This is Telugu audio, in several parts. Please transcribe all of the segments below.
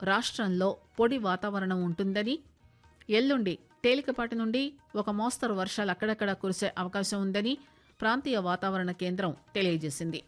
రాష్టంలో పొడి వాతావరణం ఉంటుందని ఎల్లుండి తేలికపాటి నుండి ఒక మోస్తరు వర్షాలు అక్కడక్కడ కురిసే అవకాశం ఉందని ప్రాంతీయ వాతావరణ కేంద్రం తెలియజేసింది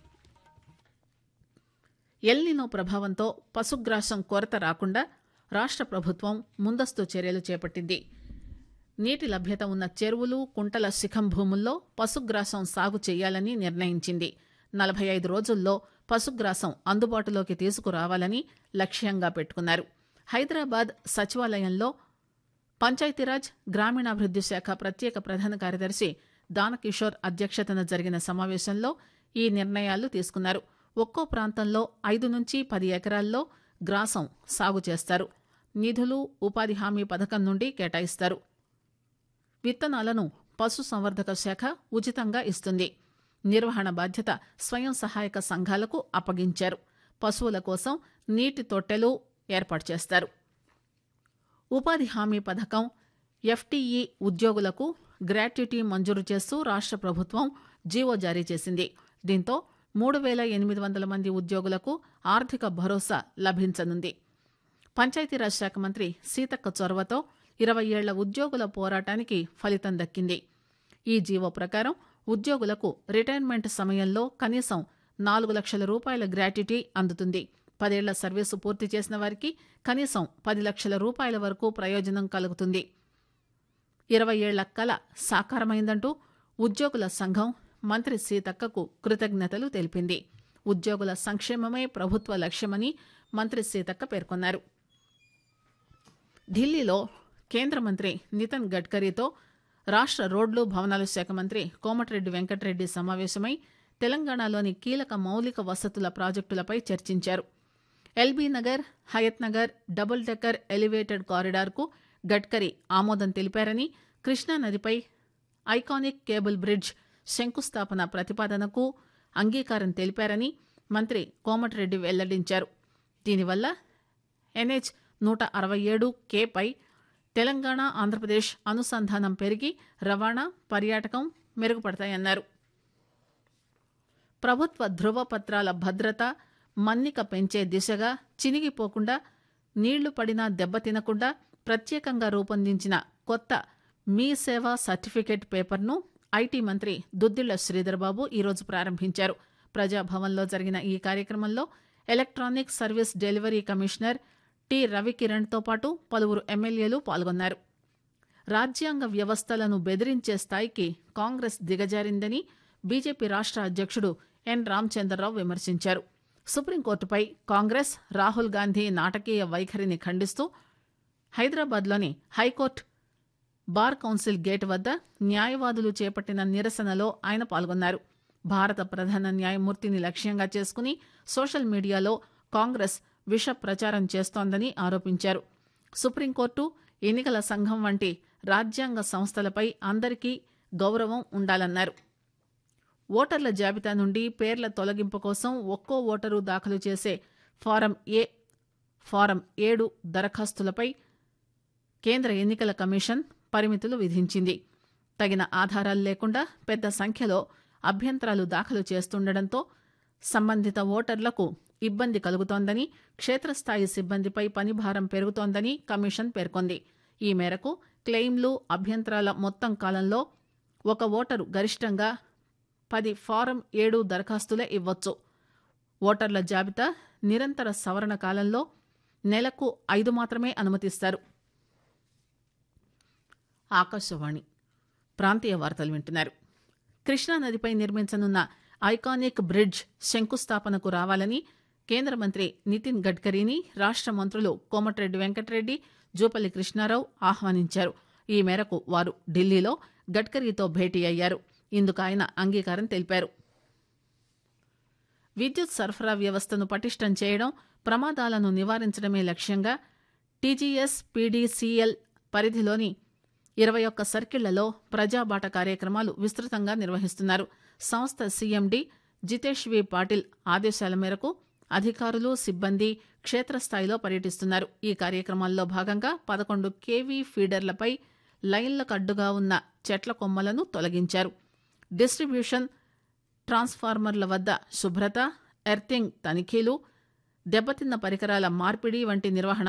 ఎల్నినో ప్రభావంతో పశుగ్రాసం కొరత రాకుండా రాష్ట ప్రభుత్వం ముందస్తు చర్యలు చేపట్టింది నీటి లభ్యత ఉన్న చెరువులు కుంటల శిఖం భూముల్లో పశుగ్రాసం సాగు చేయాలని నిర్ణయించింది నలభై ఐదు రోజుల్లో పశుగ్రాసం అందుబాటులోకి తీసుకురావాలని లక్ష్యంగా పెట్టుకున్నారు హైదరాబాద్ సచివాలయంలో పంచాయతీరాజ్ గ్రామీణాభివృద్ది శాఖ ప్రత్యేక ప్రధాన కార్యదర్శి దానకిషోర్ అధ్యక్షతన జరిగిన సమావేశంలో ఈ నిర్ణయాలు తీసుకున్నారు ఒక్కో ప్రాంతంలో ఐదు నుంచి పది ఎకరాల్లో గ్రాసం సాగు చేస్తారు నిధులు ఉపాధి హామీ పథకం నుండి కేటాయిస్తారు విత్తనాలను పశుసంవర్ధక శాఖ ఉచితంగా ఇస్తుంది నిర్వహణ బాధ్యత స్వయం సహాయక సంఘాలకు అప్పగించారు పశువుల కోసం నీటి తొట్టెలు ఏర్పాటు చేస్తారు ఉపాధి హామీ పథకం ఎఫ్టీఈ ఉద్యోగులకు గ్రాట్యుటీ మంజూరు చేస్తూ రాష్ట ప్రభుత్వం జీవో జారీ చేసింది దీంతో మూడు వేల ఎనిమిది వందల మంది ఉద్యోగులకు ఆర్థిక భరోసా లభించనుంది పంచాయతీరాజ్ శాఖ మంత్రి సీతక్క చొరవతో ఇరవై ఏళ్ల ఉద్యోగుల పోరాటానికి ఫలితం దక్కింది ఈ జీవో ప్రకారం ఉద్యోగులకు రిటైర్మెంట్ సమయంలో కనీసం నాలుగు లక్షల రూపాయల గ్రాట్యుటీ అందుతుంది పదేళ్ల సర్వీసు పూర్తి చేసిన వారికి కనీసం పది లక్షల రూపాయల వరకు ప్రయోజనం కలుగుతుంది ఇరవై ఏళ్ల కల సాకారమైందంటూ ఉద్యోగుల సంఘం మంత్రి సీతక్కకు కృతజ్ఞతలు తెలిపింది ఉద్యోగుల సంక్షేమమే ప్రభుత్వ లక్ష్యమని మంత్రి సీతక్క పేర్కొన్నారు ఢిల్లీలో కేంద్ర మంత్రి నితిన్ గడ్కరీతో రాష్ట రోడ్లు భవనాల శాఖ మంత్రి కోమటిరెడ్డి వెంకటరెడ్డి సమావేశమై తెలంగాణలోని కీలక మౌలిక వసతుల ప్రాజెక్టులపై చర్చించారు LB Nagar Hayath Nagar double decker elevated కారిడార్కు గడ్కరీ ఆమోదం తెలిపారని కృష్ణానదిపై ఐకానిక్ కేబుల్ బ్రిడ్జ్ శంకుస్థాపన ప్రతిపాదనకు అంగీకారం తెలిపారని మంత్రి కోమటిరెడ్డి వెల్లడించారు దీనివల్ల ఎన్హెచ్ నూట అరవై ఏడు కేపై తెలంగాణ ఆంధ్రప్రదేశ్ అనుసంధానం పెరిగి రవాణా పర్యాటకం మెరుగుపడతాయన్నారు ప్రభుత్వ ధృవపత్రాల భద్రత మన్నిక పెంచే దిశగా చినిగిపోకుండా నీళ్లు పడినా దెబ్బతినకుండా ప్రత్యేకంగా రూపొందించిన కొత్త మీ సేవా సర్టిఫికేట్ పేపర్ను ఐటీ మంత్రి దుద్దిళ్ల శ్రీధర్బాబు ఈరోజు ప్రారంభించారు ప్రజాభవన్లో జరిగిన ఈ కార్యక్రమంలో electronic service delivery commissioner T రవికిరణ్తో పాటు పలువురు ఎమ్మెల్యేలు పాల్గొన్నారు రాజ్యాంగ వ్యవస్థలను బెదిరించే స్థాయికి కాంగ్రెస్ దిగజారిందని బీజేపీ రాష్ట అధ్యక్షుడు ఎన్ రామచంద్రరావు విమర్శించారు సుప్రీంకోర్టుపై కాంగ్రెస్ రాహుల్ గాంధీ నాటకీయ వైఖరిని ఖండిస్తూ హైదరాబాద్లోని హైకోర్టు బార్ కౌన్సిల్ గేట్ వద్ద న్యాయవాదులు చేపట్టిన నిరసనలో ఆయన పాల్గొన్నారు భారత ప్రధాన న్యాయమూర్తిని లక్ష్యంగా చేసుకుని సోషల్ మీడియాలో కాంగ్రెస్ విష ప్రచారం చేస్తోందని ఆరోపించారు సుప్రీంకోర్టు ఎన్నికల సంఘం వంటి రాజ్యాంగ సంస్థలపై అందరికీ గౌరవం ఉండాలన్నారు ఓటర్ల జాబితా నుండి పేర్ల తొలగింపు కోసం ఒక్కో ఓటరు దాఖలు చేసే ఫారం ఏ ఫారం ఏడు దరఖాస్తులపై కేంద్ర ఎన్నికల కమిషన్ పరిమితులు విధించింది తగిన ఆధారాలు లేకుండా పెద్ద సంఖ్యలో అభ్యంతరాలు దాఖలు చేస్తుండటంతో సంబంధిత ఓటర్లకు ఇబ్బంది కలుగుతోందని క్షేత్రస్థాయి సిబ్బందిపై పనిభారం పెరుగుతోందని కమిషన్ పేర్కొంది ఈ మేరకు క్లెయిమ్లు అభ్యంతరాల మొత్తం కాలంలో ఒక ఓటరు గరిష్టంగా పది ఫారం ఏడు దరఖాస్తులే ఇవ్వొచ్చు ఓటర్ల జాబితా నిరంతర సవరణ కాలంలో నెలకు ఐదు మాత్రమే అనుమతిస్తారు ఆకాశవాణి ప్రాంతీయ వార్తలు వింటున్నారు కృష్ణానదిపై నిర్మించనున్న ఐకానిక్ బ్రిడ్జ్ శంకుస్థాపనకు రావాలని కేంద్ర మంత్రి నితిన్ గడ్కరీని రాష్ట మంత్రులు కోమటిరెడ్డి వెంకటరెడ్డి జూపల్లి కృష్ణారావు ఆహ్వానించారు ఈ మేరకు వారు ఢిల్లీలో గడ్కరీతో భేటీ అయ్యారు ఇందుకు ఆయన అంగీకారం తెలిపారు విద్యుత్ సరఫరా వ్యవస్థను పటిష్టం చేయడం ప్రమాదాలను నివారించడమే లక్ష్యంగా టీజీఎస్ పీడీసీఎల్ పరిధిలోని ఇరవై ఒక్క సర్కిళ్లలో ప్రజాబాట కార్యక్రమాలు విస్తృతంగా నిర్వహిస్తున్నారు సంస్థ సీఎండీ జితేష్ వి పాటిల్ ఆదేశాల మేరకు అధికారులు సిబ్బంది క్షేత్రస్థాయిలో పర్యటిస్తున్నారు ఈ కార్యక్రమాల్లో భాగంగా పదకొండు కేవీ ఫీడర్లపై లైన్లకు అడ్డుగా ఉన్న చెట్ల కొమ్మలను తొలగించారు డిస్ట్రిబ్యూషన్ ట్రాన్స్ఫార్మర్ల వద్ద శుభ్రత ఎర్తింగ్ తనిఖీలు దెబ్బతిన్న పరికరాల మార్పిడి వంటి నిర్వహణ